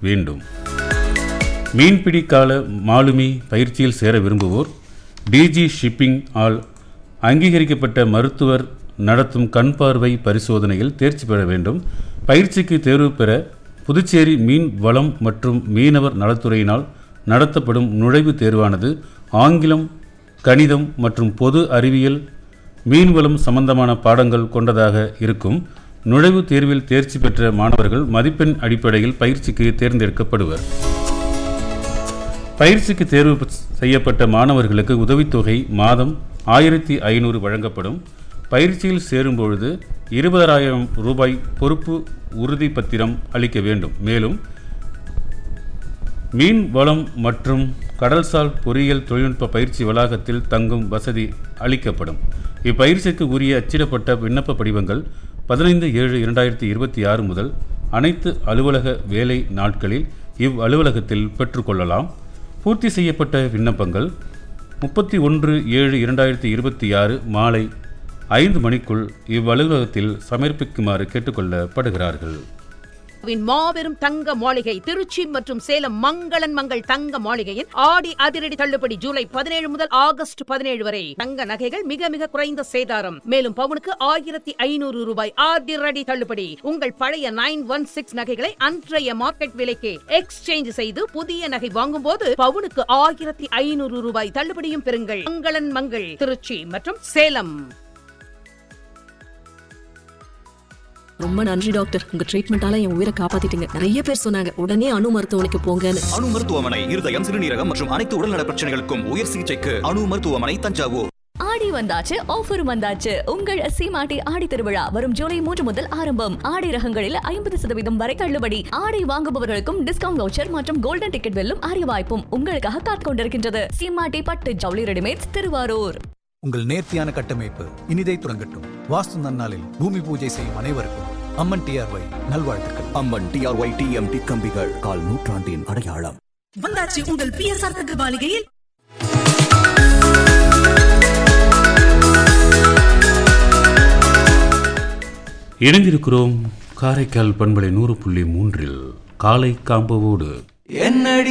வேண்டும் மீன்பிடி கால மாலுமி பயிற்சியில் சேர விரும்புவோர் டிஜி ஷிப்பிங் ஆல் அங்கீகரிக்கப்பட்ட மருத்துவர் நடத்தும் கண் பார்வை பரிசோதனையில் தேர்ச்சி பெற வேண்டும் பயிற்சிக்கு தேர்வு பெற புதுச்சேரி மீன் வளம் மற்றும் மீனவர் நலத்துறையினால் நடத்தப்படும் நுழைவுத் தேர்வானது ஆங்கிலம் கணிதம் மற்றும் பொது அறிவியல் மீன்வளம் சம்பந்தமான பாடங்கள் கொண்டதாக இருக்கும் நுழைவுத் தேர்வில் தேர்ச்சி பெற்ற மாணவர்கள் மதிப்பெண் அடிப்படையில் பயிற்சிக்கு தேர்ந்தெடுக்கப்படுவர் பயிற்சிக்கு தேர்வு ப- செய்யப்பட்ட மாணவர்களுக்கு உதவித்தொகை மாதம் ஆயிரத்தி ஐநூறு வழங்கப்படும் பயிற்சியில் சேரும்பொழுது இருபதாயிரம் ரூபாய் பொறுப்பு உறுதி பத்திரம் அளிக்க வேண்டும் மேலும் மீன் வளம் மற்றும் கடல்சார் பொறியியல் தொழில்நுட்ப பயிற்சி வளாகத்தில் தங்கும் வசதி அளிக்கப்படும் இப்பயிற்சிக்கு உரிய அச்சிடப்பட்ட விண்ணப்ப படிவங்கள் பதினைந்து ஏழு இரண்டாயிரத்தி இருபத்தி ஆறு முதல் அனைத்து அலுவலக வேலை நாட்களில் இவ் அலுவலகத்தில் பெற்றுக்கொள்ளலாம் பூர்த்தி செய்யப்பட்ட விண்ணப்பங்கள் முப்பத்தி ஒன்று ஏழு இரண்டாயிரத்தி இருபத்தி ஆறு மாலை ஐந்து மணிக்குள் இவ்வலுவலகத்தில் சமர்ப்பிக்குமாறு கேட்டுக்கொள்ளப்படுகிறார்கள் வின் மாபெரும் தங்க மாளிகை திருச்சி மற்றும் சேலம் மங்களன் மங்கள் தங்க மாளிகையின் ஆடி அதிரடி தள்ளுபடி ஜூலை பதினேழு முதல் ஆகஸ்ட் பதினேழு வரை தங்க நகைகள் மிக மிக குறைந்த சேதாரம் மேலும் பவுனுக்கு ஆயிரத்தி ஐநூறு ரூபாய் அதிரடி தள்ளுபடி உங்கள் பழைய நைன் ஒன் சிக்ஸ் நகைகளை அன்றைய மார்க்கெட் விலைக்கு எக்ஸ்சேஞ்ச் செய்து புதிய நகை வாங்கும் போது பவுனுக்கு ஆயிரத்தி ஐநூறு ரூபாய் தள்ளுபடியும் பெறுங்கள் மங்களன் மங்கள் திருச்சி மற்றும் சேலம் ரொம்ப நன்றி டாக்டர் உங்க ட்ரீட்மெண்டால என் உயிரை காப்பாத்திட்டீங்க நிறைய பேர் சொன்னாங்க உடனே அணு மருத்துவமனைக்கு போங்கன்னு அணு மருத்துவமனை இருதயம் சிறுநீரகம் மற்றும் அனைத்து உடல்நல பிரச்சனைகளுக்கும் உயர் சிகிச்சைக்கு அணு மருத்துவமனை தஞ்சாவூர் ஆடி வந்தாச்சு ஆஃபரும் வந்தாச்சு உங்கள் சீமாட்டி ஆடி திருவிழா வரும் ஜூலை மூன்று முதல் ஆரம்பம் ஆடை ரகங்களில் ஐம்பது சதவீதம் வரை தள்ளுபடி ஆடை வாங்குபவர்களுக்கும் டிஸ்கவுண்ட் வவுச்சர் மற்றும் கோல்டன் டிக்கெட் வெல்லும் அரிய வாய்ப்பும் உங்களுக்காக காத்துக் கொண்டிருக்கின்றது சீமாட்டி பட்டு ஜவுளி ரெடிமேட்ஸ் திருவாரூர் உங்கள் நேர்த்தியான கட்டமைப்பு இனிதை துறங்கட்டும் வாஸ்து நன்னாளில் பூமி பூஜை செய்யும் அனைவருக்கும் அம்மன் டிஆர்ஒய் நல்வாழ்த்துக்கள் அம்மன் டிஆர்ஒய் டிஎம்டி கம்பிகள் கால் நூற்றாண்டின் அடையாளம் வந்தாச்சு உங்கள் பிஎஸ்ஆர் தங்க மாளிகையில் இணைந்திருக்கிறோம் காரைக்கால் பண்பலை நூறு புள்ளி மூன்றில் காலை காம்பவோடு என்னடி